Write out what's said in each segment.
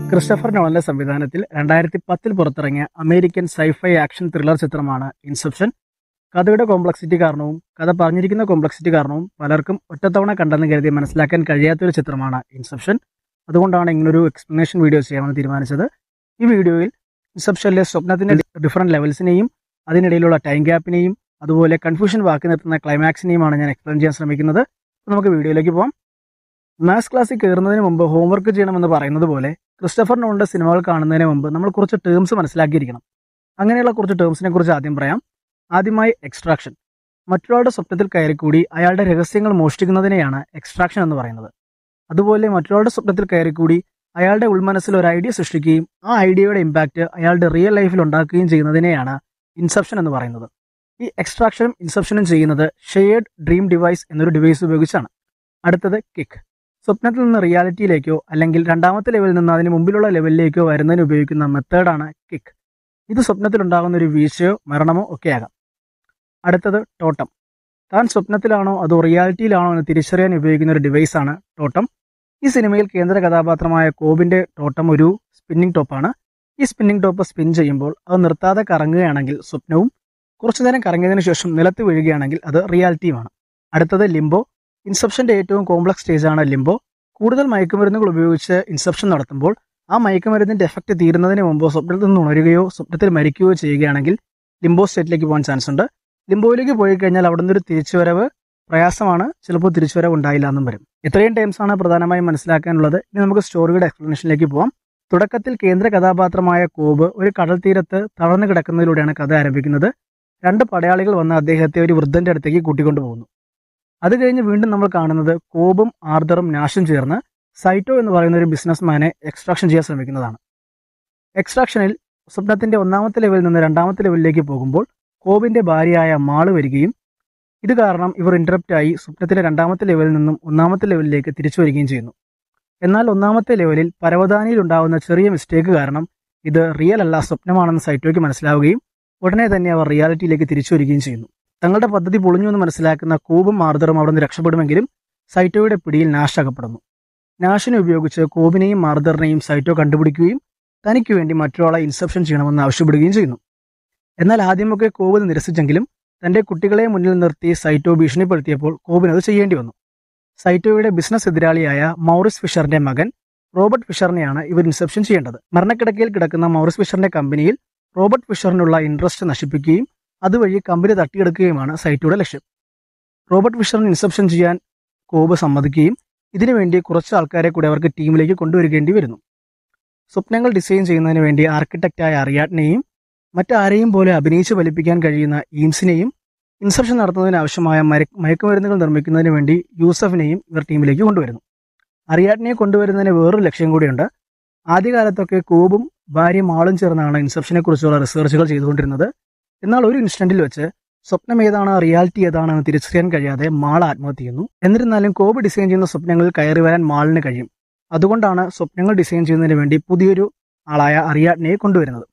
Christopher നോളന്റെ സംവിധാനത്തിൽ രണ്ടായിരത്തി പത്തിൽ പുറത്തിറങ്ങിയ അമേരിക്കൻ സൈഫൈ ആക്ഷൻ ത്രില്ലർ ചിത്രമാണ് ഇൻസെപ്ഷൻ കഥയുടെ കോംപ്ലക്സിറ്റി കാരണവും കഥ പറഞ്ഞിരിക്കുന്ന കോംപ്ലക്സിറ്റി കാരണവും പലർക്കും ഒറ്റത്തവണ കണ്ടെന്ന് കരുതി മനസ്സിലാക്കാൻ കഴിയാത്തൊരു ചിത്രമാണ് ഇൻസെപ്ഷൻ അതുകൊണ്ടാണ് ഇങ്ങനൊരു എക്സ്പ്ലനേഷൻ വീഡിയോ ചെയ്യാമെന്ന് തീരുമാനിച്ചത് ഈ വീഡിയോയിൽ ഇൻസെപ്ഷനിലെ സ്വപ്നത്തിന്റെ ഡിഫറെന്റ് ലെവൽസിനെയും അതിനിടയിലുള്ള ടൈം ഗ്യാപ്പിനെയും അതുപോലെ കൺഫ്യൂഷൻ ബാക്കി നിർത്തുന്ന ക്ലൈമാക്സിനെയുമാണ് ഞാൻ എക്സ്പ്ലെയിൻ ചെയ്യാൻ ശ്രമിക്കുന്നത് അപ്പോൾ നമുക്ക് വീഡിയോയിലേക്ക് പോകാം മാത്സ് ക്ലാസ്സിൽ കയറുന്നതിന് മുമ്പ് ഹോംവർക്ക് ചെയ്യണമെന്ന് പറയുന്നത് പോലെ ക്രിസ്റ്റഫർ നോളിന്റെ സിനിമകൾ കാണുന്നതിന് മുമ്പ് നമ്മൾ കുറച്ച് ടേംസ് മനസ്സിലാക്കിയിരിക്കണം അങ്ങനെയുള്ള കുറച്ച് ടേംസിനെ കുറിച്ച് ആദ്യം പറയാം ആദ്യമായി എക്സ്ട്രാക്ഷൻ മറ്റൊരാളുടെ സ്വപ്നത്തിൽ കയറിക്കൂടി അയാളുടെ രഹസ്യങ്ങൾ മോഷ്ടിക്കുന്നതിനെയാണ് എക്സ്ട്രാക്ഷൻ എന്ന് പറയുന്നത് അതുപോലെ മറ്റൊരാളുടെ സ്വപ്നത്തിൽ കയറിക്കൂടി അയാളുടെ ഉൾമനസ്സിൽ ഒരു ഐഡിയ സൃഷ്ടിക്കുകയും ആ ഐഡിയയുടെ ഇമ്പാക്റ്റ് അയാളുടെ റിയൽ ലൈഫിൽ ഉണ്ടാക്കുകയും ചെയ്യുന്നതിനെയാണ് ഇൻസെപ്ഷൻ എന്ന് പറയുന്നത് ഈ എക്സ്ട്രാക്ഷനും ഇൻസെപ്ഷനും ചെയ്യുന്നത് ഷെയർഡ് ഡ്രീം ഡിവൈസ് എന്നൊരു ഡിവൈസ് ഉപയോഗിച്ചാണ് അടുത്തത് കിക്ക് സ്വപ്നത്തിൽ നിന്ന് റിയാലിറ്റിയിലേക്കോ അല്ലെങ്കിൽ രണ്ടാമത്തെ ലെവലിൽ നിന്ന് അതിന് മുമ്പിലുള്ള ലെവലിലേക്കോ വരുന്നതിന് ഉപയോഗിക്കുന്ന മെത്തേഡാണ് കിക്ക് ഇത് സ്വപ്നത്തിലുണ്ടാകുന്ന ഒരു വീഴ്ചയോ മരണമോ ഒക്കെയാകാം അടുത്തത് ടോട്ടം താൻ സ്വപ്നത്തിലാണോ അതോ റിയാലിറ്റിയിലാണോ എന്ന് തിരിച്ചറിയാൻ ഉപയോഗിക്കുന്ന ഒരു ഡിവൈസാണ് ടോട്ടം ഈ സിനിമയിൽ കേന്ദ്ര കഥാപാത്രമായ കോബിന്റെ ടോട്ടം ഒരു സ്പിന്നിംഗ് ടോപ്പാണ് ഈ സ്പിന്നിംഗ് ടോപ്പ് സ്പിൻ ചെയ്യുമ്പോൾ അത് നിർത്താതെ കറങ്ങുകയാണെങ്കിൽ സ്വപ്നവും കുറച്ചു നേരം കറങ്ങിയതിനു ശേഷം നിലത്ത് വീഴുകയാണെങ്കിൽ അത് റിയാലിറ്റിയുമാണ് അടുത്തത് ലിംബോ ഇൻസെപ്ഷന്റെ ഏറ്റവും കോംപ്ലക്സ് സ്റ്റേജാണ് ലിംബോ കൂടുതൽ മയക്കുമരുന്നുകൾ ഉപയോഗിച്ച് ഇൻസെപ്ഷൻ നടത്തുമ്പോൾ ആ മയക്കുമരുന്നിന്റെ എഫക്റ്റ് തീരുന്നതിന് മുമ്പ് സ്വപ്നത്തിൽ നിന്ന് ഉണരുകയോ സ്വപ്നത്തിൽ മരിക്കുകയോ ചെയ്യുകയാണെങ്കിൽ ലിംബോ സ്റ്റേറ്റിലേക്ക് പോകാൻ ചാൻസ് ഉണ്ട് ലിംബോയിലേക്ക് പോയി കഴിഞ്ഞാൽ അവിടെ നിന്നൊരു തിരിച്ചുവരവ് പ്രയാസമാണ് ചിലപ്പോൾ തിരിച്ചുവരവ് ഉണ്ടായില്ല എന്നും വരും ഇത്രയും ടൈംസ് ആണ് പ്രധാനമായും മനസ്സിലാക്കാനുള്ളത് ഇനി നമുക്ക് സ്റ്റോറിയുടെ എക്സ്പ്ലനേഷനിലേക്ക് പോവാം തുടക്കത്തിൽ കേന്ദ്ര കഥാപാത്രമായ കോബ് ഒരു കടൽ തീരത്ത് തളർന്നു കിടക്കുന്നതിലൂടെയാണ് കഥ ആരംഭിക്കുന്നത് രണ്ട് പടയാളികൾ വന്ന് അദ്ദേഹത്തെ ഒരു വൃദ്ധന്റെ അടുത്തേക്ക് കൂട്ടിക്കൊണ്ടുപോകുന്നു അത് കഴിഞ്ഞ് വീണ്ടും നമ്മൾ കാണുന്നത് കോബും ആർദറും നാഷും ചേർന്ന് സൈറ്റോ എന്ന് പറയുന്ന ഒരു ബിസിനസ്മാനെ എക്സ്ട്രാക്ഷൻ ചെയ്യാൻ ശ്രമിക്കുന്നതാണ് എക്സ്ട്രാക്ഷനിൽ സ്വപ്നത്തിന്റെ ഒന്നാമത്തെ ലെവലിൽ നിന്ന് രണ്ടാമത്തെ ലെവലിലേക്ക് പോകുമ്പോൾ കോബിന്റെ ഭാര്യയായ മാള് വരികയും ഇത് കാരണം ഇവർ ഇന്ററപ്റ്റ് ആയി സ്വപ്നത്തിലെ രണ്ടാമത്തെ ലെവലിൽ നിന്നും ഒന്നാമത്തെ ലെവലിലേക്ക് തിരിച്ചു വരികയും ചെയ്യുന്നു എന്നാൽ ഒന്നാമത്തെ ലെവലിൽ പരവതാനിയിൽ ഉണ്ടാകുന്ന ചെറിയ മിസ്റ്റേക്ക് കാരണം ഇത് റിയൽ അല്ല സ്വപ്നമാണെന്ന് സൈറ്റോയ്ക്ക് മനസ്സിലാവുകയും ഉടനെ തന്നെ അവർ റിയാലിറ്റിയിലേക്ക് തിരിച്ചു വരികയും ചെയ്യുന്നു തങ്ങളുടെ പദ്ധതി പൊളിഞ്ഞു എന്ന് മനസ്സിലാക്കുന്ന കോബും മാർദറും അവിടെ നിന്ന് രക്ഷപ്പെടുമെങ്കിലും സൈറ്റോയുടെ പിടിയിൽ നാഷ് അകപ്പെടുന്നു നാഷിനെ ഉപയോഗിച്ച് കോബിനെയും മാർദറിനെയും സൈറ്റോ കണ്ടുപിടിക്കുകയും തനിക്ക് വേണ്ടി മറ്റൊരാളെ ഇൻസെപ്ഷൻ ചെയ്യണമെന്ന് ആവശ്യപ്പെടുകയും ചെയ്യുന്നു എന്നാൽ ആദ്യമൊക്കെ കോബ് നിരസിച്ചെങ്കിലും തന്റെ കുട്ടികളെ മുന്നിൽ നിർത്തി സൈറ്റോ ഭീഷണിപ്പെടുത്തിയപ്പോൾ കോബിന് അത് ചെയ്യേണ്ടി വന്നു സൈറ്റോയുടെ ബിസിനസ് എതിരാളിയായ മൗറിസ് ഫിഷറിന്റെ മകൻ റോബർട്ട് ഫിഷറിനെയാണ് ഇവർ ഇൻസെപ്ഷൻ ചെയ്യേണ്ടത് മരണക്കിടക്കയിൽ കിടക്കുന്ന മൗറിസ് ഫിഷറിന്റെ കമ്പനിയിൽ റോബർട്ട് ഫിഷറിനുള്ള ഇൻട്രസ്റ്റ് നശിപ്പിക്കുകയും അതുവഴി കമ്പനി തട്ടിയെടുക്കുകയുമാണ് സൈറ്റോയുടെ ലക്ഷ്യം റോബർട്ട് ഫിഷറിന് ഇൻസെപ്ഷൻ ചെയ്യാൻ കോബ് സമ്മതിക്കുകയും ഇതിനുവേണ്ടി കുറച്ച് ആൾക്കാരെ കൂടെ അവർക്ക് ടീമിലേക്ക് കൊണ്ടുവരികേണ്ടി വരുന്നു സ്വപ്നങ്ങൾ ഡിസൈൻ ചെയ്യുന്നതിന് വേണ്ടി ആർക്കിടെക്റ്റായ അറിയാട്ടിനെയും മറ്റാരെയും പോലെ അഭിനയിച്ച് ഫലിപ്പിക്കാൻ കഴിയുന്ന ഈംസിനെയും ഇൻസെപ്ഷൻ നടത്തുന്നതിന് ആവശ്യമായ മര- മയക്കുമരുന്നുകൾ നിർമ്മിക്കുന്നതിന് വേണ്ടി യൂസഫിനെയും ഇവർ ടീമിലേക്ക് കൊണ്ടുവരുന്നു അറിയാട്ടിനെ കൊണ്ടുവരുന്നതിന് വേറൊരു ലക്ഷ്യം കൂടിയുണ്ട് ആദ്യകാലത്തൊക്കെ കോബും ഭാര്യ മാളും ചേർന്നാണ് ഇൻസെപ്ഷനെ കുറിച്ചുള്ള റിസർച്ചുകൾ ചെയ്തുകൊണ്ടിരുന്നത് എന്നാൽ ഒരു ഇൻസ്റ്റന്റിൽ വെച്ച് സ്വപ്നം ഏതാണ് റിയാലിറ്റി ഏതാണെന്ന് തിരിച്ചറിയാൻ കഴിയാതെ മാൾ ആത്മഹത്യ ചെയ്യുന്നു എന്നിരുന്നാലും കോബ് ഡിസൈൻ ചെയ്യുന്ന സ്വപ്നങ്ങളിൽ കയറി വരാൻ മാളിന് കഴിയും അതുകൊണ്ടാണ് സ്വപ്നങ്ങൾ ഡിസൈൻ ചെയ്യുന്നതിന് വേണ്ടി പുതിയൊരു ആളായ അറിയാട്ടിനെ കൊണ്ടുവരുന്നത്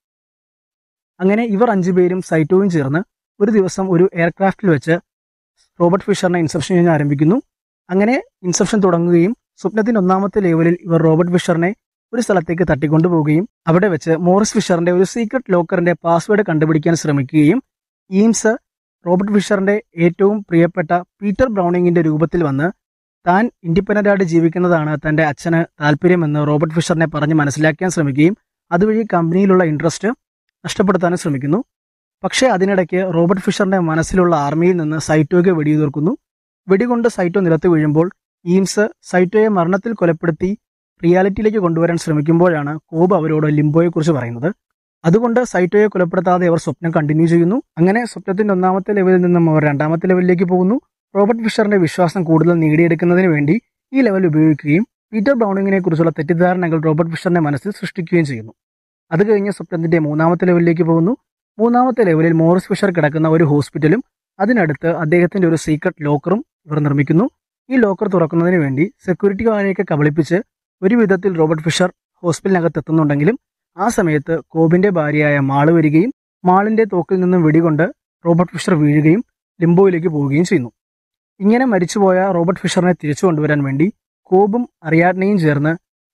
അങ്ങനെ ഇവർ അഞ്ചുപേരും സൈറ്റോയും ചേർന്ന് ഒരു ദിവസം ഒരു എയർക്രാഫ്റ്റിൽ വെച്ച് റോബർട്ട് ഫിഷറിനെ ഇൻസെപ്ഷൻ ചെയ്യാൻ ആരംഭിക്കുന്നു അങ്ങനെ ഇൻസെപ്ഷൻ തുടങ്ങുകയും സ്വപ്നത്തിന്റെ ഒന്നാമത്തെ ലെവലിൽ ഇവർ റോബർട്ട് ഫിഷറിനെ ഒരു സ്ഥലത്തേക്ക് തട്ടിക്കൊണ്ടുപോവുകയും അവിടെ വെച്ച് മോറിസ് ഫിഷറിന്റെ ഒരു സീക്രട്ട് ലോക്കറിന്റെ പാസ്വേഡ് കണ്ടുപിടിക്കാൻ ശ്രമിക്കുകയും ഈംസ് റോബർട്ട് ഫിഷറിന്റെ ഏറ്റവും പ്രിയപ്പെട്ട പീറ്റർ ബ്രൗണിങ്ങിന്റെ രൂപത്തിൽ വന്ന് താൻ ഇൻഡിപെൻഡന്റ് ആയിട്ട് ജീവിക്കുന്നതാണ് തന്റെ അച്ഛന് താല്പര്യമെന്ന് റോബർട്ട് ഫിഷറിനെ പറഞ്ഞ് മനസ്സിലാക്കാൻ ശ്രമിക്കുകയും അതുവഴി കമ്പനിയിലുള്ള ഇൻട്രസ്റ്റ് നഷ്ടപ്പെടുത്താനും ശ്രമിക്കുന്നു പക്ഷേ അതിനിടയ്ക്ക് റോബർട്ട് ഫിഷറിന്റെ മനസ്സിലുള്ള ആർമിയിൽ നിന്ന് സൈറ്റോയ്ക്ക് വെടിയുതിർക്കുന്നു വെടികൊണ്ട് സൈറ്റോ നിലത്ത് വീഴുമ്പോൾ ഈംസ് സൈറ്റോയെ മരണത്തിൽ കൊലപ്പെടുത്തി റിയാലിറ്റിയിലേക്ക് കൊണ്ടുവരാൻ ശ്രമിക്കുമ്പോഴാണ് കോബ് അവരോട് ലിംബോയെക്കുറിച്ച് പറയുന്നത് അതുകൊണ്ട് സൈറ്റോയെ കൊലപ്പെടുത്താതെ അവർ സ്വപ്നം കണ്ടിന്യൂ ചെയ്യുന്നു അങ്ങനെ സ്വപ്നത്തിന്റെ ഒന്നാമത്തെ ലെവലിൽ നിന്നും അവർ രണ്ടാമത്തെ ലെവലിലേക്ക് പോകുന്നു റോബർട്ട് ഫിഷറിന്റെ വിശ്വാസം കൂടുതൽ നേടിയെടുക്കുന്നതിന് വേണ്ടി ഈ ലെവൽ ഉപയോഗിക്കുകയും പീറ്റർ ബ്രൗണിങ്ങിനെ കുറിച്ചുള്ള തെറ്റിദ്ധാരണകൾ റോബർട്ട് ഫിഷറിന്റെ മനസ്സിൽ സൃഷ്ടിക്കുകയും ചെയ്യുന്നു അത് കഴിഞ്ഞ് സ്വപ്നത്തിന്റെ മൂന്നാമത്തെ ലെവലിലേക്ക് പോകുന്നു മൂന്നാമത്തെ ലെവലിൽ മോറിസ് ഫിഷർ കിടക്കുന്ന ഒരു ഹോസ്പിറ്റലും അതിനടുത്ത് അദ്ദേഹത്തിന്റെ ഒരു സീക്രട്ട് ലോക്കറും ഇവർ നിർമ്മിക്കുന്നു ഈ ലോക്കർ തുറക്കുന്നതിന് വേണ്ടി സെക്യൂരിറ്റിക്കാരെയൊക്കെ കബളിപ്പിച്ച് ഒരു വിധത്തിൽ റോബർട്ട് ഫിഷർ ഹോസ്പിറ്റലിനകത്ത് എത്തുന്നുണ്ടെങ്കിലും ആ സമയത്ത് കോബിന്റെ ഭാര്യയായ മാള് വരികയും മാളിന്റെ തോക്കിൽ നിന്നും വെടികൊണ്ട് റോബർട്ട് ഫിഷർ വീഴുകയും ലിംബോയിലേക്ക് പോവുകയും ചെയ്യുന്നു ഇങ്ങനെ മരിച്ചുപോയ റോബർട്ട് ഫിഷറിനെ തിരിച്ചു കൊണ്ടുവരാൻ വേണ്ടി കോബും അറിയാഡ്നയും ചേർന്ന്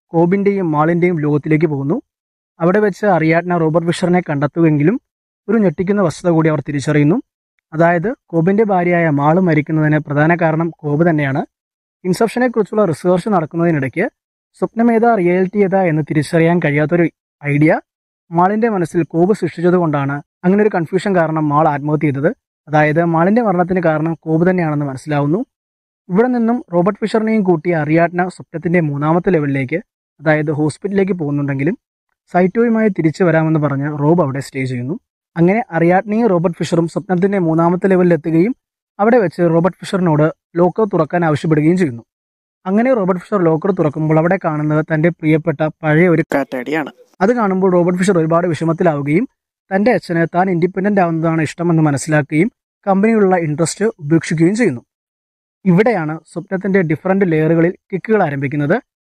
കോബിന്റെയും മാളിന്റെയും ലോകത്തിലേക്ക് പോകുന്നു അവിടെ വെച്ച് അറിയാട്ന റോബർട്ട് ഫിഷറിനെ കണ്ടെത്തുമെങ്കിലും ഒരു ഞെട്ടിക്കുന്ന വസ്തുത കൂടി അവർ തിരിച്ചറിയുന്നു അതായത് കോബിന്റെ ഭാര്യയായ മാള് മരിക്കുന്നതിന് പ്രധാന കാരണം കോബ് തന്നെയാണ് ഇൻസെപ്ഷനെ കുറിച്ചുള്ള റിസർച്ച് നടക്കുന്നതിനിടയ്ക്ക് സ്വപ്നമേത റിയാലിറ്റി ഏതാ എന്ന് തിരിച്ചറിയാൻ കഴിയാത്തൊരു ഐഡിയ മാളിന്റെ മനസ്സിൽ കോബ് സൃഷ്ടിച്ചതുകൊണ്ടാണ് അങ്ങനെ ഒരു കൺഫ്യൂഷൻ കാരണം മാൾ ആത്മഹത്യ ചെയ്തത് അതായത് മാളിന്റെ മരണത്തിന് കാരണം കോബ് തന്നെയാണെന്ന് മനസ്സിലാവുന്നു ഇവിടെ നിന്നും റോബർട്ട് ഫിഷറിനെയും കൂട്ടി അറിയാട്ന സ്വപ്നത്തിന്റെ മൂന്നാമത്തെ ലെവലിലേക്ക് അതായത് ഹോസ്പിറ്റലിലേക്ക് പോകുന്നുണ്ടെങ്കിലും സൈറ്റോയുമായി തിരിച്ചു വരാമെന്ന് പറഞ്ഞ് റോബ് അവിടെ സ്റ്റേ ചെയ്യുന്നു അങ്ങനെ അറിയാട്നയും റോബർട്ട് ഫിഷറും സ്വപ്നത്തിന്റെ മൂന്നാമത്തെ ലെവലിൽ എത്തുകയും അവിടെ വെച്ച് റോബർട്ട് ഫിഷറിനോട് ലോക്കർ തുറക്കാൻ ആവശ്യപ്പെടുകയും ചെയ്യുന്നു അങ്ങനെ റോബർട്ട് ഫിഷർ ലോക്കർ തുറക്കുമ്പോൾ അവിടെ കാണുന്നത് തന്റെ പ്രിയപ്പെട്ട പഴയ ഒരു കാറ്റാടിയാണ് അത് കാണുമ്പോൾ റോബർട്ട് ഫിഷർ ഒരുപാട് വിഷമത്തിലാവുകയും തന്റെ അച്ഛന് താൻ ഇൻഡിപെൻഡന്റ് ആവുന്നതാണ് ഇഷ്ടമെന്ന് മനസ്സിലാക്കുകയും കമ്പനിയിലുള്ള ഇൻട്രസ്റ്റ് ഉപേക്ഷിക്കുകയും ചെയ്യുന്നു ഇവിടെയാണ് സ്വപ്നത്തിന്റെ ഡിഫറൻറ്റ് ലെയറുകളിൽ കിക്കുകൾ ആരംഭിക്കുന്നത്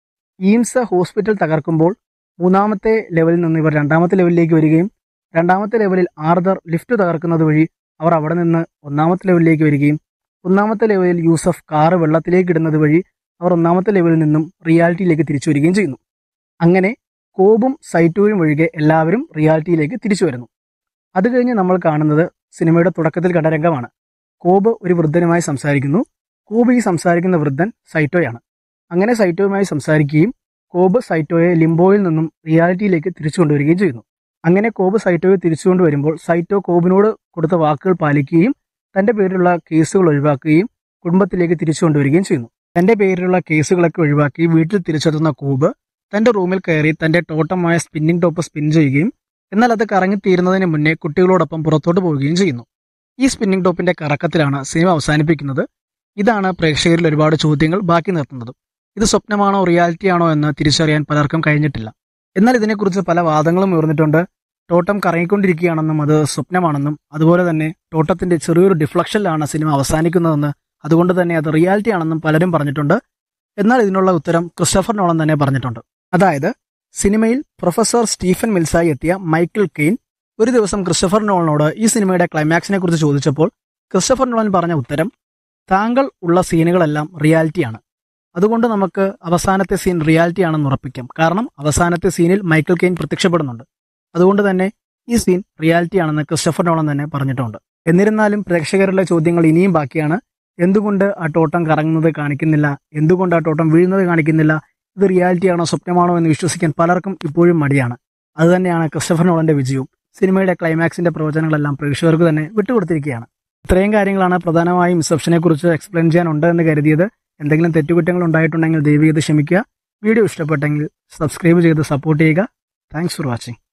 ഈംസ് ഹോസ്പിറ്റൽ തകർക്കുമ്പോൾ മൂന്നാമത്തെ ലെവലിൽ നിന്ന് ഇവർ രണ്ടാമത്തെ ലെവലിലേക്ക് വരികയും രണ്ടാമത്തെ ലെവലിൽ ആർദർ ലിഫ്റ്റ് തകർക്കുന്നത് വഴി അവർ അവിടെ നിന്ന് ഒന്നാമത്തെ ലെവലിലേക്ക് വരികയും ഒന്നാമത്തെ ലെവലിൽ യൂസഫ് കാറ് വെള്ളത്തിലേക്ക് ഇടുന്നത് വഴി അവർ ഒന്നാമത്തെ ലെവലിൽ നിന്നും റിയാലിറ്റിയിലേക്ക് തിരിച്ചു വരികയും ചെയ്യുന്നു അങ്ങനെ കോബും സൈറ്റോയും ഒഴികെ എല്ലാവരും റിയാലിറ്റിയിലേക്ക് തിരിച്ചു വരുന്നു അത് കഴിഞ്ഞ് നമ്മൾ കാണുന്നത് സിനിമയുടെ തുടക്കത്തിൽ കണ്ട രംഗമാണ് കോബ് ഒരു വൃദ്ധനുമായി സംസാരിക്കുന്നു കോബ് ഈ സംസാരിക്കുന്ന വൃദ്ധൻ സൈറ്റോയാണ് അങ്ങനെ സൈറ്റോയുമായി സംസാരിക്കുകയും കോബ് സൈറ്റോയെ ലിംബോയിൽ നിന്നും റിയാലിറ്റിയിലേക്ക് തിരിച്ചു കൊണ്ടുവരികയും ചെയ്യുന്നു അങ്ങനെ കോബ് സൈറ്റോയെ തിരിച്ചു കൊണ്ടുവരുമ്പോൾ സൈറ്റോ കോബിനോട് കൊടുത്ത വാക്കുകൾ പാലിക്കുകയും തന്റെ പേരിലുള്ള കേസുകൾ ഒഴിവാക്കുകയും കുടുംബത്തിലേക്ക് തിരിച്ചു കൊണ്ടുവരികയും ചെയ്യുന്നു തന്റെ പേരിലുള്ള കേസുകളൊക്കെ ഒഴിവാക്കി വീട്ടിൽ തിരിച്ചെത്തുന്ന കോബ് തന്റെ റൂമിൽ കയറി തന്റെ ടോട്ടമായ സ്പിന്നിംഗ് ടോപ്പ് സ്പിൻ ചെയ്യുകയും എന്നാൽ അത് കറങ്ങിത്തീരുന്നതിന് മുന്നേ കുട്ടികളോടൊപ്പം പുറത്തോട്ട് പോവുകയും ചെയ്യുന്നു ഈ സ്പിന്നിംഗ് ടോപ്പിന്റെ കറക്കത്തിലാണ് സിനിമ അവസാനിപ്പിക്കുന്നത് ഇതാണ് പ്രേക്ഷകരിൽ ഒരുപാട് ചോദ്യങ്ങൾ ബാക്കി നിർത്തുന്നത് ഇത് സ്വപ്നമാണോ റിയാലിറ്റി ആണോ എന്ന് തിരിച്ചറിയാൻ പലർക്കും കഴിഞ്ഞിട്ടില്ല എന്നാൽ ഇതിനെക്കുറിച്ച് പല വാദങ്ങളും ഉയർന്നിട്ടുണ്ട് ടോട്ടം കറങ്ങിക്കൊണ്ടിരിക്കുകയാണെന്നും അത് സ്വപ്നമാണെന്നും അതുപോലെ തന്നെ ടോട്ടത്തിന്റെ ചെറിയൊരു ഡിഫ്ലക്ഷനിലാണ് സിനിമ അവസാനിക്കുന്നതെന്ന് അതുകൊണ്ട് തന്നെ അത് റിയാലിറ്റി ആണെന്നും പലരും പറഞ്ഞിട്ടുണ്ട് എന്നാൽ ഇതിനുള്ള ഉത്തരം ക്രിസ്റ്റഫർ നോളൻ തന്നെ പറഞ്ഞിട്ടുണ്ട് അതായത് സിനിമയിൽ പ്രൊഫസർ സ്റ്റീഫൻ മിൽസായി എത്തിയ മൈക്കിൾ കെയ്ൻ ഒരു ദിവസം ക്രിസ്റ്റഫർ നോളനോട് ഈ സിനിമയുടെ ക്ലൈമാക്സിനെ കുറിച്ച് ചോദിച്ചപ്പോൾ ക്രിസ്റ്റഫർ നോളൻ പറഞ്ഞ ഉത്തരം താങ്കൾ ഉള്ള സീനുകളെല്ലാം റിയാലിറ്റിയാണ് അതുകൊണ്ട് നമുക്ക് അവസാനത്തെ സീൻ റിയാലിറ്റി ആണെന്ന് ഉറപ്പിക്കാം കാരണം അവസാനത്തെ സീനിൽ മൈക്കിൾ കെയ്ൻ പ്രത്യക്ഷപ്പെടുന്നുണ്ട് അതുകൊണ്ട് തന്നെ ഈ സീൻ റിയാലിറ്റി ആണെന്ന് ക്രിസ്റ്റഫർ നോളൻ തന്നെ പറഞ്ഞിട്ടുണ്ട് എന്നിരുന്നാലും പ്രേക്ഷകരുടെ ചോദ്യങ്ങൾ ഇനിയും ബാക്കിയാണ് എന്തുകൊണ്ട് ആ ടോട്ടം കറങ്ങുന്നത് കാണിക്കുന്നില്ല എന്തുകൊണ്ട് ആ ടോട്ടം വീഴുന്നത് കാണിക്കുന്നില്ല ഇത് റിയാലിറ്റി ആണോ സ്വപ്നമാണോ എന്ന് വിശ്വസിക്കാൻ പലർക്കും ഇപ്പോഴും മടിയാണ് അതുതന്നെയാണ് ക്രിസ്റ്റഫർ നോളന്റെ വിജയവും സിനിമയുടെ ക്ലൈമാക്സിന്റെ പ്രവചനങ്ങളെല്ലാം പ്രേക്ഷകർക്ക് തന്നെ വിട്ടുകൊടുത്തിരിക്കുകയാണ് ഇത്രയും കാര്യങ്ങളാണ് പ്രധാനമായും റിസപ്ഷനെ കുറിച്ച് എക്സ്പ്ലെയിൻ ചെയ്യാനുണ്ട് എന്ന് കരുതിയത് എന്തെങ്കിലും തെറ്റുകുറ്റങ്ങൾ ഉണ്ടായിട്ടുണ്ടെങ്കിൽ ദയവ് ചെയ്ത് ക്ഷമിക്കുക വീഡിയോ ഇഷ്ടപ്പെട്ടെങ്കിൽ സബ്സ്ക്രൈബ് ചെയ്ത് സപ്പോർട്ട് ചെയ്യുക താങ്ക്സ് ഫോർ വാച്ചിങ്